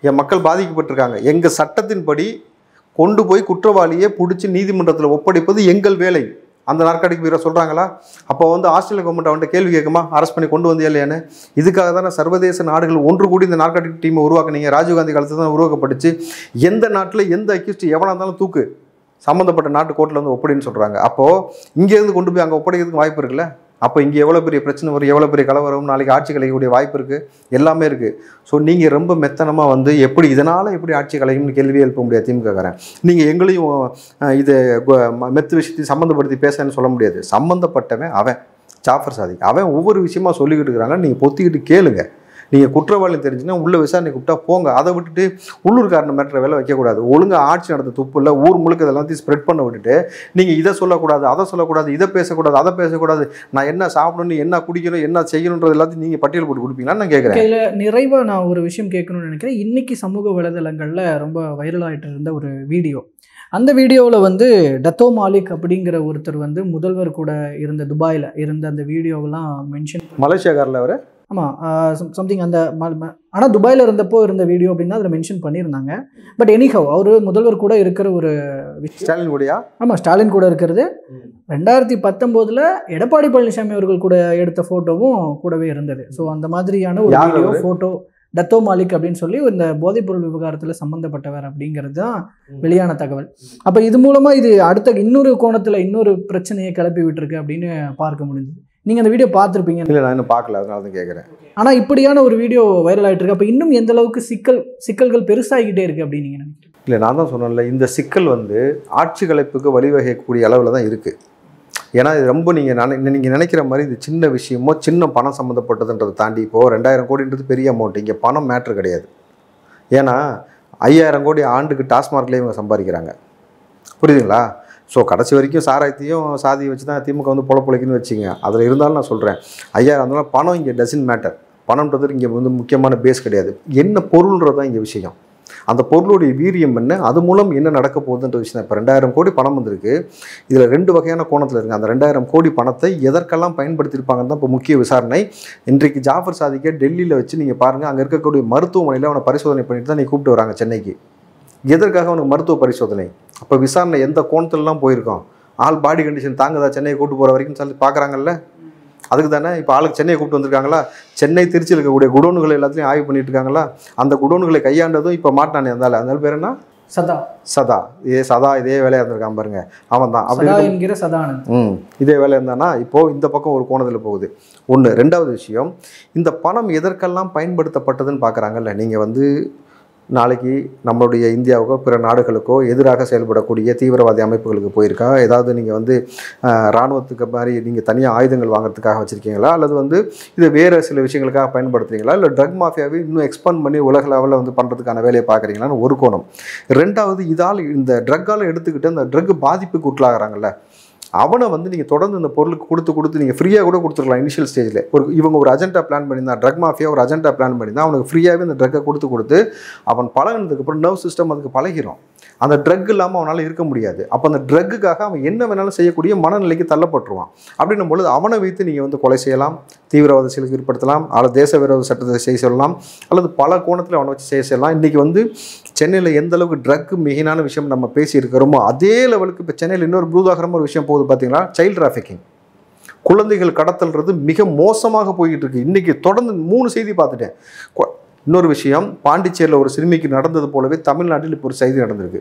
என் மக்கள் பாதிக்கப்பட்டிருக்காங்க எங்கள் சட்டத்தின்படி கொண்டு போய் குற்றவாளியை பிடிச்சி நீதிமன்றத்தில் ஒப்படைப்பது எங்கள் வேலை அந்த நாற்காலிக்கு வீரர் சொல்கிறாங்களா அப்போ வந்து ஆஸ்திரேலியா கவர்மெண்ட் அவன்கிட்ட கேள்வி கேட்குமா அரெஸ்ட் பண்ணி கொண்டு வந்தியா இல்லையான்னு இதுக்காக தானே சர்வதேச நாடுகள் ஒன்று கூடி இந்த நார்காட்டிக் டீமை உருவாக்குனீங்க ராஜீவ்காந்தி காலத்தில் தான் உருவாக்கப்பட்டுச்சு எந்த நாட்டில் எந்த அக்யூஸ்ட் எவனாக இருந்தாலும் தூக்கு சம்மந்தப்பட்ட நாட்டு கோர்ட்டில் வந்து ஒப்படைன்னு சொல்கிறாங்க அப்போது இங்கேருந்து கொண்டு போய் அங்கே ஒப்படைக்கிறதுக்கு வாய்ப்பு இருக்குல்ல அப்போ இங்கே எவ்வளோ பெரிய பிரச்சனை வரும் எவ்வளோ பெரிய கலவரம் நாளைக்கு ஆட்சி கலைக்கக்கூடிய வாய்ப்பு இருக்குது எல்லாமே இருக்குது ஸோ நீங்கள் ரொம்ப மெத்தனமாக வந்து எப்படி இதனால் எப்படி ஆட்சி கலையும்னு கேள்வி எழுப்ப முடியாது திமுககாரன் நீங்கள் எங்களையும் அஹ், இது கு- ம- மெத்து விஷயத்தையும் சம்மந்தப்படுத்தி பேசன்னு சொல்ல முடியாது சம்மந்தப்பட்டவன் அவன் ஜாஃபர் சாதிக் அவன் ஒவ்வொரு விஷயமா சொல்லிக்கிட்டு இருக்கிறாங்க நீங்கள் பொத்திக்கிட்டு கேளுங்க நீங்கள் குற்றவாளி தெரிஞ்சுன்னா உள்ள விசாரணை கூப்பிட்டா போங்க அதை விட்டுட்டு உள்ளூர்காரனை மிரட்டுற வேலை வைக்கக்கூடாது ஒழுங்காக ஆட்சி நடத்த துப்பு இல்லை ஊர் முழுக்க இதெல்லாம் ஸ்ப்ரெட் பண்ண விட்டுட்டு நீங்கள் இதை சொல்லக்கூடாது அதை சொல்லக்கூடாது இதை பேசக்கூடாது அதை பேசக்கூடாது நான் என்ன சாப்பிடணும் என்ன குடிக்கணும் என்ன செய்யணுன்றது எல்லாத்தையும் நீங்கள் பட்டியல் போட்டு கொடுப்பீங்களான்னு நான் கேட்குறேன் இதில் நிறைவாக நான் ஒரு விஷயம் கேட்கணும்னு நினைக்கிறேன் இன்னைக்கு சமூக வலைதளங்களில் ரொம்ப வைரல் ஆயிட்டு இருந்த ஒரு வீடியோ அந்த வீடியோவில் வந்து டத்தோ மாலிக் அப்படிங்கிற ஒருத்தர் வந்து முதல்வர் கூட இருந்த துபாயில் இருந்த அந்த வீடியோவெல்லாம் மென்ஷன் மலேசியாக்காரில் அவர் ஆமாம் சம்திங் அந்த ஆனால் துபாயில் இருந்தப்போ இருந்த வீடியோ அப்படின்னு அதில் மென்ஷன் பண்ணியிருந்தாங்க பட் எனிஹவ் அவர் முதல்வர் கூட இருக்கிற ஒரு விஷயம் ஸ்டாலின் கூடயா ஆமாம் ஸ்டாலின் கூட இருக்கிறது ரெண்டாயிரத்தி பத்தொம்போதில் எடப்பாடி பழனிசாமி அவர்கள் கூட எடுத்த ஃபோட்டோவும் கூடவே இருந்தது ஸோ அந்த மாதிரியான ஒரு யார் வீடியோ அவரு? ஃபோட்டோ டத்தோ மாலிக் அப்படின்னு சொல்லி இந்த போதைப்பொருள் விவகாரத்தில் சம்மந்தப்பட்டவர் அப்படிங்கிறது தான் வெளியான தகவல் அப்போ இது மூலமாக இது அடுத்த இன்னொரு கோணத்தில் இன்னொரு பிரச்சனையை கிளப்பி விட்டுருக்கு அப்படின்னு பார்க்க முடிஞ்சுது நீங்கள் அந்த வீடியோ பார்த்துருப்பீங்க இல்லை நான் இன்னும் பார்க்கல அதனால தான் கேட்குறேன் ஆனால் இப்படியான ஒரு வீடியோ வைரல் ஆயிட்டு இருக்கு அப்போ இன்னும் எந்த அளவுக்கு சிக்கல் சிக்கல்கள் பெருசாகிக்கிட்டே இருக்கு அப்படின்னு நீங்கள் நினைக்கிறீங்க இல்லை நான் தான் சொன்னேன்ல இந்த சிக்கல் வந்து ஆட்சி கலைப்புக்கு வழிவகைக்கக்கூடிய அளவில் தான் இருக்குது ஏன்னா இது ரொம்ப நீங்கள் நினை நீங்கள் நினைக்கிற மாதிரி இது சின்ன விஷயமோ சின்ன பணம் சம்மந்தப்பட்டதுன்றதை தாண்டி இப்போது ரெண்டாயிரம் கோடின்றது பெரிய அமௌண்ட் இங்கே பணம் மேட்ரு கிடையாது ஏன்னா ஐயாயிரம் கோடி ஆண்டுக்கு டாஸ்மார்க்லேயே இவங்க சம்பாதிக்கிறாங்க புரியுதுங்களா ஸோ கடைசி வரைக்கும் சாராயத்தையும் சாதியை வச்சு தான் திமுக வந்து பொழ பொழைக்குன்னு வச்சுங்க அதில் இருந்தாலும் நான் சொல்கிறேன் ஐயாயிரம் இருந்தாலும் பணம் இங்கே டசன் மேட்டர் பணம்ன்றது இங்கே வந்து முக்கியமான பேஸ் கிடையாது என்ன பொருள்ன்றது தான் இங்கே விஷயம் அந்த பொருளுடைய வீரியம் என்ன அது மூலம் என்ன நடக்க போகுதுன்ற விஷயம் இப்போ ரெண்டாயிரம் கோடி பணம் வந்திருக்கு இதில் ரெண்டு வகையான கோணத்தில் இருக்குது அந்த ரெண்டாயிரம் கோடி பணத்தை எதற்கெல்லாம் பயன்படுத்தியிருப்பாங்கன்னு தான் இப்போ முக்கிய விசாரணை இன்றைக்கு ஜாஃபர் சாதிக்கை டெல்லியில் வச்சு நீங்கள் பாருங்கள் அங்கே இருக்கக்கூடிய மருத்துவமனையில் அவனை பரிசோதனை பண்ணிட்டு தான் நீ கூப்பிட்டு வராங்க சென்னைக்கு எதற்காக அவனுக்கு மருத்துவ பரிசோதனை அப்போ விசாரணை எந்த கோணத்துலலாம் போயிருக்கோம் ஆள் பாடி கண்டிஷன் தாங்குதா சென்னையை கூட்டு போகிற வரைக்கும் சொல்லி பார்க்குறாங்கல்ல அதுக்கு தானே இப்போ ஆளுக்கு சென்னையை கூப்பிட்டு வந்திருக்காங்களா சென்னை திருச்சியில் இருக்கக்கூடிய குடோன்கள் எல்லாத்தையும் ஆய்வு பண்ணிட்டு இருக்காங்களா அந்த குடோன்களை கையாண்டதும் இப்போ மாட்டானே அந்த ஆள் அந்த ஆள் பேர் என்ன சதா சதா இதே சதா இதே வேலையாக இருந்திருக்கான் பாருங்க அவன் தான் அப்படி சதா இருக்கும்- என்கிற சதானந்த் ம் இதே வேலை இருந்தானா இப்போது இந்த பக்கம் ஒரு கோணத்தில் போகுது ஒன்று ரெண்டாவது விஷயம் இந்த பணம் எதற்கெல்லாம் பயன்படுத்தப்பட்டதுன்னு பார்க்குறாங்கல்ல நீங்கள் வந்து நாளைக்கு நம்மளுடைய இந்தியாவுக்கோ பிற நாடுகளுக்கோ எதிராக செயல்படக்கூடிய தீவிரவாதி அமைப்புகளுக்கு போயிருக்கா ஏதாவது நீங்கள் வந்து ஆஹ், இராணுவத்துக்கு மாதிரி நீங்கள் தனியாக ஆயுதங்கள் வாங்குறதுக்காக வச்சுருக்கீங்களா அல்லது வந்து இது வேறு சில விஷயங்களுக்காக பயன்படுத்துறீங்களா இல்லை ட்ரக் மாஃபியாவை இன்னும் எக்ஸ்பாண்ட் பண்ணி உலக லெவலில் வந்து பண்ணுறதுக்கான வேலையை பார்க்குறீங்களான்னு ஒரு கோணம் ரெண்டாவது இதால் இந்த ட்ரக்கால் எடுத்துக்கிட்டு அந்த ட்ரக் பாதிப்புக்கு உட்லாகிறாங்கல்ல அவனை வந்து நீங்கள் தொடர்ந்து இந்த பொருளுக்கு கொடுத்து கொடுத்து நீங்கள் ஃப்ரீயாக கூட கொடுத்துருக்கலாம் இனிஷியல் ஸ்டேஜில் ஒரு இவங்க ஒரு அஜெண்டா பிளான் பண்ணியிருந்தா ட்ரக் மாஃபியா ஒரு அஜெண்டா பிளான் பண்ணியிருந்தா அவனுக்கு ஃப்ரீயாகவே இந்த ட்ரக்கை கொடுத்து கொடுத்து அவன் பழகினதுக்கப்புறம் நர்வ் சிஸ்டம் அதுக்கு பழகிரும் அந்த ட்ரக் இல்லாமல் அவனால் இருக்க முடியாது அப்போ அந்த ட்ரக்குக்காக அவன் என்ன வேணாலும் செய்யக்கூடிய மனநிலைக்கு தள்ளப்பட்டுருவான் அப்படின்னும் பொழுது அவனை வைத்து நீங்கள் வந்து கொலை செய்யலாம் தீவிரவாத செயலுக்கு ஈடுபடுத்தலாம் அல்லது தேச விரோத சட்டத்தை செய்ய சொல்லலாம் அல்லது பல கோணத்தில் அவனை வச்சு செய்ய சொல்லலாம் இன்றைக்கி வந்து சென்னையில் எந்த அளவுக்கு ட்ரக் மிகினான விஷயம் நம்ம பேசியிருக்கிறோமோ அதே லெவலுக்கு இப்போ சென்னையில் இன்னொரு பூதாகரமாக ஒரு விஷயம் போகுது பார்த்தீங்களா சைல்ட் டிராஃபிக்கிங் குழந்தைகள் கடத்தல்றது மிக மோசமாக போய்கிட்டு இருக்கு இன்றைக்கி தொடர்ந்து மூணு செய்தி பார்த்துட்டேன் கொ- இன்னொரு விஷயம் பாண்டிச்சேரியில் ஒரு சிறுமிக்கு நடந்தது போலவே தமிழ்நாட்டில் இப்போ ஒரு செய்தி நடந்திருக்கு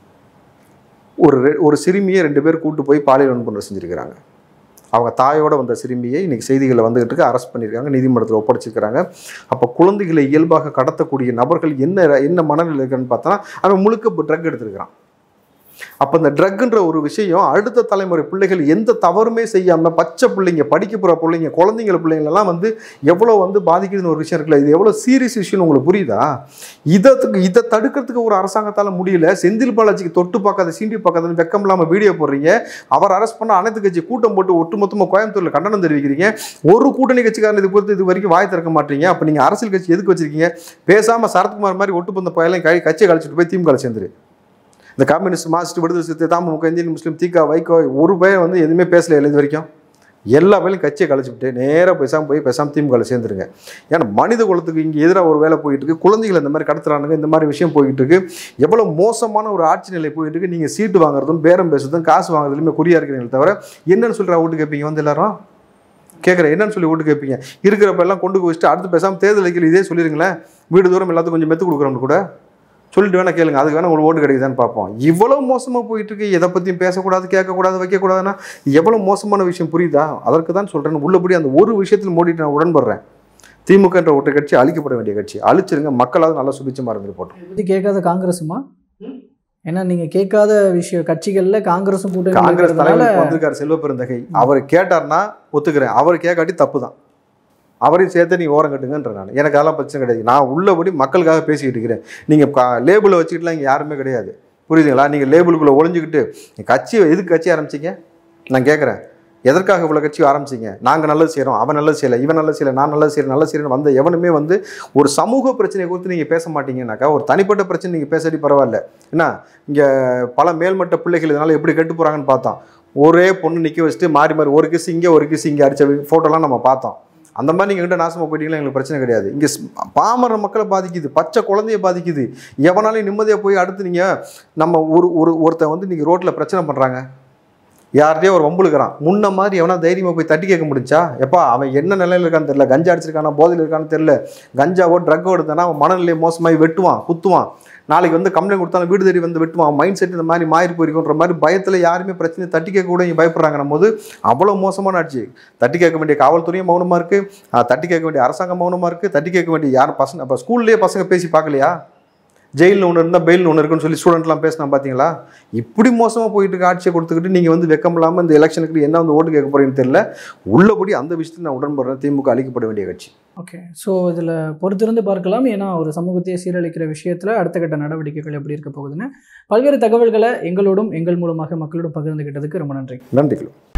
ஒரு ரெ- ஒரு சிறுமியை ரெண்டு பேர் கூட்டு போய் பாலியல் வன்முறை செஞ்சுருக்கிறாங்க அவங்க தாயோட வந்த சிறுமியை இன்னைக்கு செய்திகளில் வந்துகிட்டு இருக்கு அரெஸ்ட் பண்ணியிருக்காங்க நீதிமன்றத்தில் ஒப்படைச்சிருக்கிறாங்க அப்போ குழந்தைகளை இயல்பாக கடத்தக்கூடிய நபர்கள் என்ன என்ன மனநிலை இருக்குன்னு பார்த்தா அவன் முழுக்க ட்ரக் எடுத்திருக்கிறான் அப்போ இந்த ட்ரக்குன்ற ஒரு விஷயம் அடுத்த தலைமுறை பிள்ளைகள் எந்த தவறுமே செய்யாமல் பச்சை பிள்ளைங்க படிக்க போகிற பிள்ளைங்க குழந்தைங்கள பிள்ளைங்களெல்லாம் வந்து எவ்வளோ வந்து பாதிக்குதுன்னு ஒரு விஷயம் இருக்குல்ல இது எவ்வளோ சீரியஸ் விஷயம்னு உங்களுக்கு புரியுதா இதற்கு இதை தடுக்கிறதுக்கு ஒரு அரசாங்கத்தால் முடியல செந்தில் பாலாஜிக்கு தொட்டு பார்க்காத சீண்டி பார்க்காதன்னு வெக்கம் இல்லாமல் வீடியோ போடுறீங்க அவர் அரெஸ்ட் பண்ண அனைத்து கட்சி கூட்டம் போட்டு ஒட்டுமொத்தமாக கோயம்புத்தூரில் கண்டனம் தெரிவிக்கிறீங்க ஒரு கூட்டணி கட்சிக்காரன் இது பொறுத்து இது வரைக்கும் வாய் திறக்க மாட்டீங்க அப்போ நீங்கள் அரசியல் கட்சி எதுக்கு வச்சிருக்கீங்க பேசாமல் சரத்குமார் மாதிரி ஒட்டுப்பந்த பயலையும் கை கட்சியை கழிச்சிட்டு போய் திமுக சேர்ந்துரு இந்த கம்யூனிஸ்ட் மார்க்சிஸ்ட் விடுதலை சிறுத்தை தாமமுக இந்தியன் முஸ்லீம் தீகா வைகோ ஒரு பையன் வந்து எதுவுமே பேசல இல்லை இது வரைக்கும் எல்லா வேலையும் கட்சியை கழிச்சுட்டு நேராக பேசாமல் போய் பேசாமல் திமுகவில் சேர்ந்துருங்க ஏன்னா மனித குலத்துக்கு இங்கே எதிராக ஒரு வேலை போயிட்டு இருக்கு குழந்தைகள் இந்த மாதிரி கடத்துறானுங்க இந்த மாதிரி விஷயம் போயிட்டு இருக்கு எவ்வளோ மோசமான ஒரு ஆட்சி நிலை போயிட்டு இருக்கு நீங்கள் சீட்டு வாங்குறதும் பேரம் பேசுறதும் காசு வாங்குறதுலையுமே குறியா இருக்கிறீங்களே தவிர என்னன்னு சொல்கிற ஓட்டு கேட்பீங்க வந்து எல்லாரும் கேட்குறேன் என்னன்னு சொல்லி ஓட்டு கேட்பீங்க இருக்கிறப்ப எல்லாம் கொண்டு போய் வச்சுட்டு அடுத்து பேசாமல் தேர்தல் வைக்கல இதே சொல்லிருங்களேன் வீடு தூரம் எல்லாத்துக்கும் கொஞ்சம் மெத்து கொடுக்குறோம்னு கூட சொல்லிட்டு வேணா கேளுங்க அதுக்கு வேணா உங்களுக்கு ஓட்டு கிடைக்குதான்னு பார்ப்போம் இவ்வளோ மோசமாக போயிட்டு இருக்கு எதை பற்றியும் பேசக்கூடாது கேட்கக்கூடாது வைக்கக்கூடாதுன்னா எவ்வளோ மோசமான விஷயம் புரியுதா அதற்கு தான் சொல்கிறேன் உள்ளபடி அந்த ஒரு விஷயத்தில் மூடிட்டு நான் உடன்படுறேன் திமுக என்ற ஒற்றை கட்சி அழிக்கப்பட வேண்டிய கட்சி அழிச்சிருங்க மக்களாவது நல்லா சுபிச்சமாக இருந்துட்டு போட்டோம் இதை பத்தி கேட்காத காங்கிரஸுமா ஏன்னா நீங்க கேட்காத விஷயம் கட்சிகள்ல காங்கிரஸும் கூட்டணி காங்கிரஸ் இருக்கிறதுனால தலைவர் வந்திருக்காரு செல்வ பெருந்தகை அவர் கேட்டார்னா ஒத்துக்கிறேன் அவர் கேட்காட்டி தப்பு தான் அவரையும் சேர்த்து நீ ஓரம் கட்டுங்கன்ற நான் எனக்கு அதெல்லாம் பிரச்சனை கிடையாது நான் உள்ளபடி மக்களுக்காக பேசிக்கிட்டு இருக்கிறேன் நீங்கள் லேபிளை வச்சுக்கிட்டுலாம் இங்கே யாருமே கிடையாது புரியுதுங்களா நீங்கள் லேபிளுக்குள்ளே ஒளிஞ்சுக்கிட்டு நீ கட்சி எதுக்கு கட்சி ஆரம்பிச்சீங்க நான் கேட்குறேன் எதற்காக இவ்வளோ கட்சி ஆரம்பிச்சீங்க நாங்கள் நல்லது செய்கிறோம் அவன் நல்லது செய்யலை இவன் நல்லது செய்யலை நான் நல்லது செய்கிறேன் நல்லது செய்கிறேன்னு வந்த எவனுமே வந்து ஒரு சமூக பிரச்சனையை குறித்து நீங்கள் பேச மாட்டீங்கன்னாக்கா ஒரு தனிப்பட்ட பிரச்சனை நீங்கள் பேசாட்டி பரவாயில்ல என்ன இங்கே பல மேல்மட்ட பிள்ளைகள் இதனால் எப்படி கெட்டு போகிறாங்கன்னு பார்த்தோம் ஒரே பொண்ணு நிற்க வச்சுட்டு மாறி மாறி ஒரு கிஸ் இங்கே ஒரு கிஸ் இங்கே அடித்த ஃபோட்டோலாம் நம்ம பார்த்தோம் அந்த மாதிரி நீங்கள் கிட்ட நாசமாக போயிட்டீங்களா எங்களுக்கு பிரச்சனை கிடையாது இங்கே பாமர மக்களை பாதிக்குது பச்சை குழந்தைய பாதிக்குது எவனாலையும் நிம்மதியாக போய் அடுத்து நீங்கள் நம்ம ஒரு ஒரு ஒருத்தன் வந்து நீங்கள் ரோட்டில் பிரச்சனை பண்ணுறாங்க யார்கிட்டயோ ஒரு வம்புழுக்கிறான் முன்ன மாதிரி எவனா தைரியமாக போய் தட்டி கேட்க முடிஞ்சா எப்பா அவன் என்ன நிலையில் இருக்கான்னு தெரியல கஞ்சா அடிச்சிருக்கானா போதையில் இருக்கான்னு தெரியல கஞ்சாவோ ட்ரக்கோ எடுத்தானா அவன் மனநிலையை மோசமாகி வெட்டுவான் குத்துவான் நாளைக்கு வந்து கம்ப்ளைண்ட் கொடுத்தாலும் வீடு தேடி வந்து வெட்டுவான் மைண்ட் செட் இந்த மாதிரி மாறி போயிருக்குன்ற மாதிரி பயத்தில் யாருமே பிரச்சனை தட்டி கேட்க கூட இங்கே பயப்படுறாங்கன்னும் போது அவ்வளோ மோசமான ஆட்சி தட்டி கேட்க வேண்டிய காவல்துறையும் மௌனமாக இருக்குது தட்டி கேட்க வேண்டிய அரசாங்கம் மௌனமாக இருக்குது தட்டி கேட்க வேண்டிய யாரும் பசங்க அப்போ ஸ்கூல்லேயே பசங்க பேசி பார்க்கலையா ஜெயிலில் ஒன்று இருந்தால் பெயில் ஒன்று இருக்குன்னு சொல்லி ஸ்டூடெண்ட்லாம் பேசினா பார்த்தீங்களா இப்படி மோசமாக போயிட்டு இருக்க ஆட்சியை கொடுத்துக்கிட்டு நீங்கள் வந்து வெக்கம் இல்லாமல் இந்த எலெக்ஷனுக்கு என்ன வந்து ஓட்டு கேட்க போறீங்கன்னு தெரியல உள்ளபடி அந்த விஷயத்தில் நான் உடன்படுறேன் திமுக அழிக்கப்பட வேண்டிய கட்சி ஓகே ஸோ இதில் பொறுத்திருந்து பார்க்கலாம் ஏன்னா ஒரு சமூகத்தையே சீரழிக்கிற விஷயத்தில் அடுத்த கட்ட நடவடிக்கைகள் எப்படி இருக்க போகுதுன்னு பல்வேறு தகவல்களை எங்களோடும் எங்கள் மூலமாக மக்களோடும் பகிர்ந்துகிட்டதுக்கு ரொம்ப நன்றி நன்றிகள்